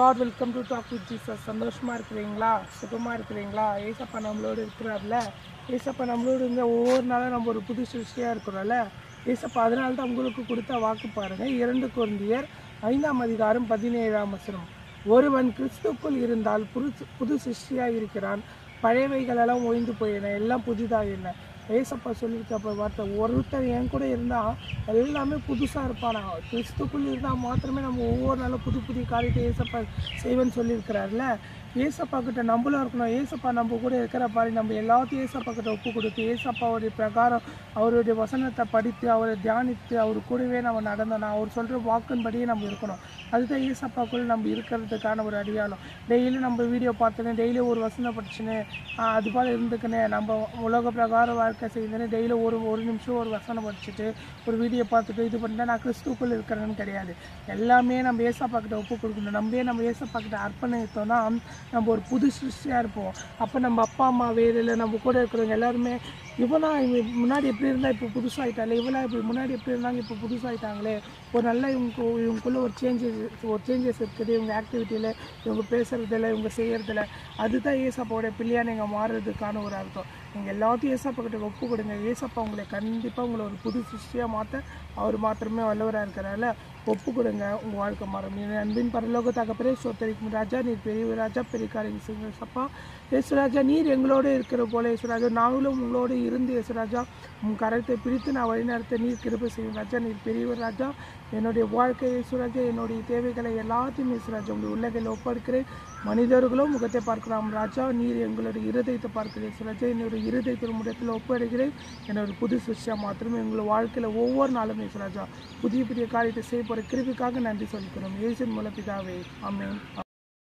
Lord welcome to talk with Jesus சந்தோஷமாக இருக்கிறீங்களா சுகமாக இருக்கிறீங்களா ஏசப்பா நம்மளோடு இருக்கிறார்ல ஏசப்பா நம்மளோடு இருந்த ஒவ்வொரு நாளும் நம்ம ஒரு புது சிருஷ்டியாக இருக்கிறோம்ல ஏசப்பா அதனால தான் உங்களுக்கு கொடுத்த வாக்கு பாருங்கள் இரண்டு குருந்தியர் ஐந்தாம் அதிகாரம் பதினேழாம் வசனம் ஒருவன் கிறிஸ்துக்குள் இருந்தால் புது புது சிருஷ்டியாக இருக்கிறான் பழையவைகளெல்லாம் ஒழிந்து போயின எல்லாம் புதிதாகின ஏசப்பா சொல்லியிருக்க வார்த்தை ஒருத்தர் என் கூட இருந்தால் எல்லாமே புதுசாக இருப்பானா கிறிஸ்துக்குள் இருந்தால் மாத்திரமே நம்ம ஒவ்வொரு நாளும் புது புதிய காரியத்தை ஏசப்பா செய்வேன்னு சொல்லியிருக்கிறார்ல ஏசப்பா கிட்ட நம்மளும் இருக்கணும் ஏசப்பா நம்ம கூட இருக்கிற பாரு நம்ம எல்லாத்தையும் ஏசப்பா கிட்ட ஒப்பு கொடுத்து ஏசப்பாவுடைய பிரகாரம் அவருடைய வசனத்தை படித்து அவரை தியானித்து அவர் கூடவே நம்ம நடந்தோம்னா அவர் சொல்கிற வாக்குன்படியே நம்ம இருக்கணும் அதுதான் ஏசப்பாக்குள்ள நம்ம இருக்கிறதுக்கான ஒரு அடையாளம் டெய்லி நம்ம வீடியோ பார்த்துன்னு டெய்லி ஒரு வசனம் படிச்சுன்னு ஆஹ் அது போல் இருந்துக்குன்னு நம்ம உலக பிரகார வாழ்க்கை செய்யுதுன்னு டெய்லி ஒரு ஒரு நிமிஷம் ஒரு வசனம் படிச்சுட்டு ஒரு வீடியோ பார்த்துட்டு இது பண்ணிட்டா நான் கிறிஸ்துக்குள் இருக்கிறேன்னு கிடையாது எல்லாமே நம்ம ஏசப்பா கிட்ட ஒப்பு கொடுக்கணும் நம்மளே நம்ம ஏசப்பா கிட்ட அர்ப்பணித்தோம்னா நம்ம ஒரு புது சிருஷ்டியாக இருப்போம் அப்போ நம்ம அப்பா அம்மா வேறு இல்லை நம்ம கூட இருக்கிறவங்க எல்லாருமே இவனா இவன் முன்னாடி எப்படி இருந்தால் இப்போ புதுசாகிட்டாலே இவனா இப்படி முன்னாடி எப்படி இருந்தாங்க இப்போ புதுசாகிட்டாங்களே ஒரு நல்ல இவங்க இவங்களுக்குள்ள ஒரு சேஞ்சஸ் ஒரு சேஞ்சஸ் இருக்குது இவங்க ஆக்டிவிட்டியில் இவங்க பேசுகிறதில்ல இவங்க செய்கிறதில்ல அதுதான் ஏசப்பாவோட பிள்ளையாக நீங்கள் மாறுறதுக்கான ஒரு அர்த்தம் நீங்கள் எல்லாத்தையும் ஏசப்பா கிட்ட ஒப்பு கொடுங்க ஏசப்பா உங்களை கண்டிப்பாக உங்களை ஒரு புது சிருஷ்டியாக மாற்ற அவர் மாத்திரமே வல்லவராக இருக்கிறனால ஒப்பு கொடுங்க உங்கள் வாழ்க்கை மாறும் என் அன்பின் பரலோக தகப்பரே சோத்தரிக்கும் ராஜா நீர் பெரிய ராஜா பெரிய காரியம் செய்யுங்க சப்பா யேசுராஜா நீர் எங்களோடு இருக்கிற போல யேசுராஜா நாங்களும் உங்களோடு இருந்து யேசுராஜா உன் கரத்தை பிரித்து நான் வழிநடத்த நீர் கிருபை செய்யும் ராஜா நீர் பெரியவர் ராஜா என்னுடைய வாழ்க்கை யேசுராஜா என்னுடைய தேவைகளை எல்லாத்தையும் யேசுராஜா உங்களுடைய உள்ளகையில் ஒப்படைக்கிறேன் மனிதர்களும் முகத்தை பார்க்கலாம் ராஜா நீர் எங்களுடைய இருதயத்தை பார்க்கிறேன் யேசுராஜா என்னுடைய இருதயத்தின் முடத்தில் ஒப்படைக்கிறேன் என்னோட புது சிருஷ்டியா மாத்திரமே எங்களை வாழ்க்கையில் ஒவ்வொரு நாளும் யேசுராஜா புதிய புதிய காரியத்தை செய்ய போகிற கிருபிக்காக நன்றி சொல்லிக்கிறோம் இயேசின் மூல பிதாவே ஆமென்